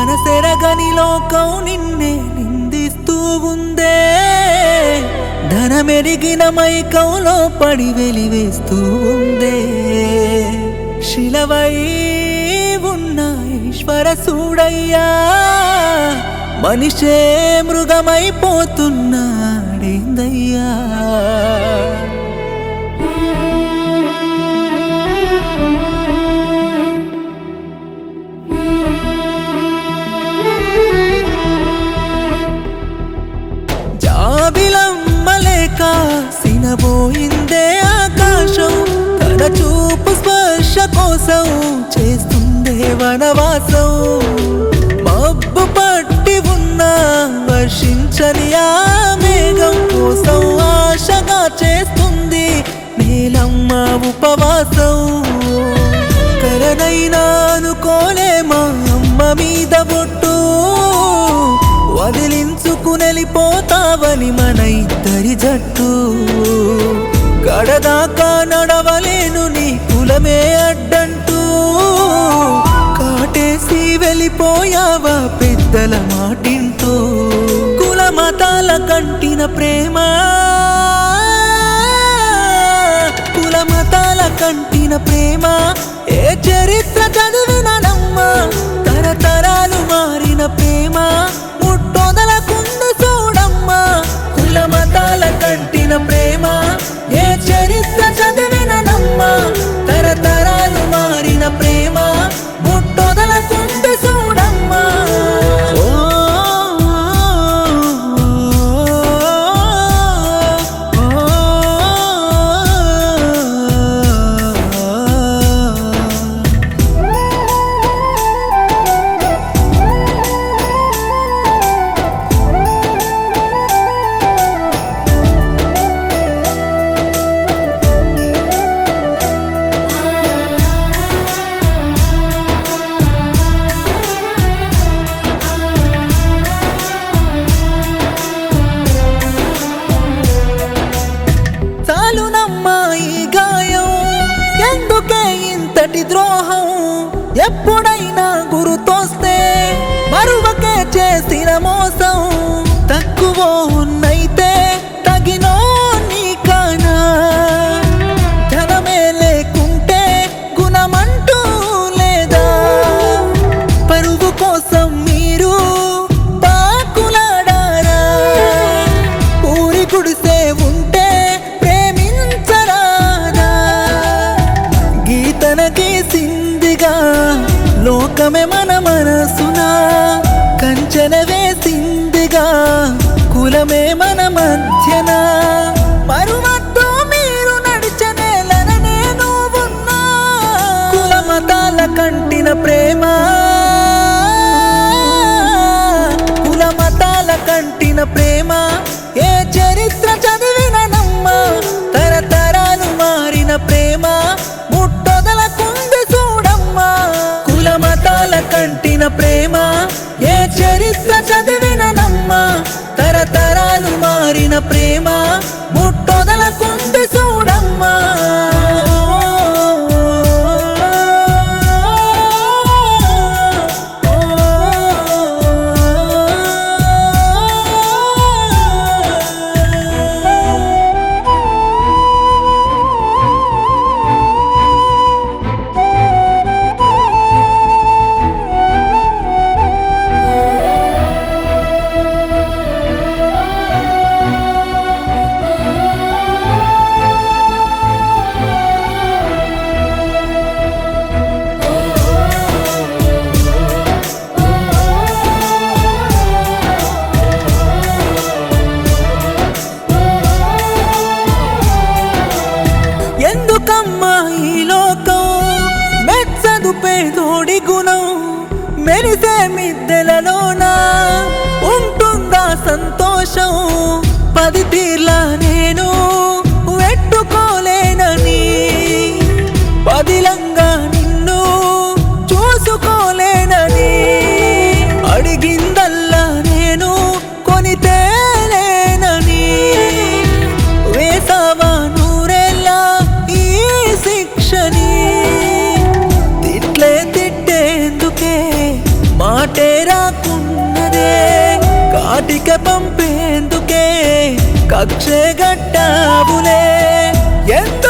మనసెరగని లోకం నిన్నే నిందిస్తూ ఉందే ధనమెరిగిన మైకంలో పడి వెలివేస్తూ ఉందే శిలవై ఉన్న ఈశ్వర సూడయ్యా మనిషే మృగమైపోతున్నాడేందయ్యా జాబిలమ్మలేక సినబోయిందే ఆకాశం తన చూపు స్పర్శ కోసం చేస్తుందే వనవాసం మబ్బు పట్టి ఉన్న వర్షించని ఆ మేఘం కోసం ఆశగా చేస్తుంది నేలమ్మ ఉపవాసం కరనైనా అనుకోలేమా అమ్మ మీద బొట్టు వదిలించుకునెళ్ళిపోతావని మన ఇద్దరి జట్టు గడదాకా నడవలేను నీ కులమే అడ్డంటూ కాటేసి వెళ్ళిపోయావా పెద్దల మాటింటూ కుల మతాల కంటిన ప్రేమ కుల మతాల కంటిన ప్రేమ ఏ చరిత్ర చదివిన నమ్మ తరతరాలు మారిన ప్రేమ ముట్టొదలకుంది చూడమ్మా కుల మతాల కంటిన ప్రేమ ఏ చరిత్ర చదివిన నమ్మ తరతరాలు మారిన ప్రేమ ముట్టొదలకుంది చూడమ్మా ఓ చాలునమ్మా ఈ గాయం ఎందుకే ఇంతటి ద్రోహం ఎప్పుడైనా గురుతోస్తే మరువకే చేసిన మోసం తక్కువ ఉన్నైతే తగినో నీకానా ధనమే లేకుంటే గుణమంటూ లేదా పరువు కోసం మీరు పాకులాడారా ఊరి గుడిసే ఉంటే ప్రేమించరాదా గీతన గీసిందిగా లోకమే మన మనసునా కంచెన వేసిందిగా కులమే మన మధ్యన మరువద్దు మీరు నడిచనేలన నేను ఉన్నా కుల మతాల కంటిన ప్రేమ కుల మతాల కంటిన ప్రేమ ఏ చరిత్ర చదివిన నమ్మ తరతరాలు మారిన ప్రేమ ముట్టొదలకుంది చూడమ్మా కుల మతాల కంటిన ప్రేమ ఏ చరిత్ర చదివిన నమ్మ తరతరాలు మారిన ప్రేమ ముట్టొదలకుంది చూడమ్మా ఎందుకమ్మా ఈ లోకం మెచ్చదు పేదోడి గుణం మెరిసే మిద్దెలలోన ఉంటుందా సంతోషం పది తీర్లా నేను వెట్టుకోలేనని పదిలంగా నిన్ను చూసుకోలేనని అడిగిందల్లా నేను కొనితేలేనని వేసావా నూరేళ్ళ ఈ శిక్షని తిట్లే తిట్టేందుకే మాటేరా గుడికి పంపేందుకే కక్షే గట్టావులే ఎంత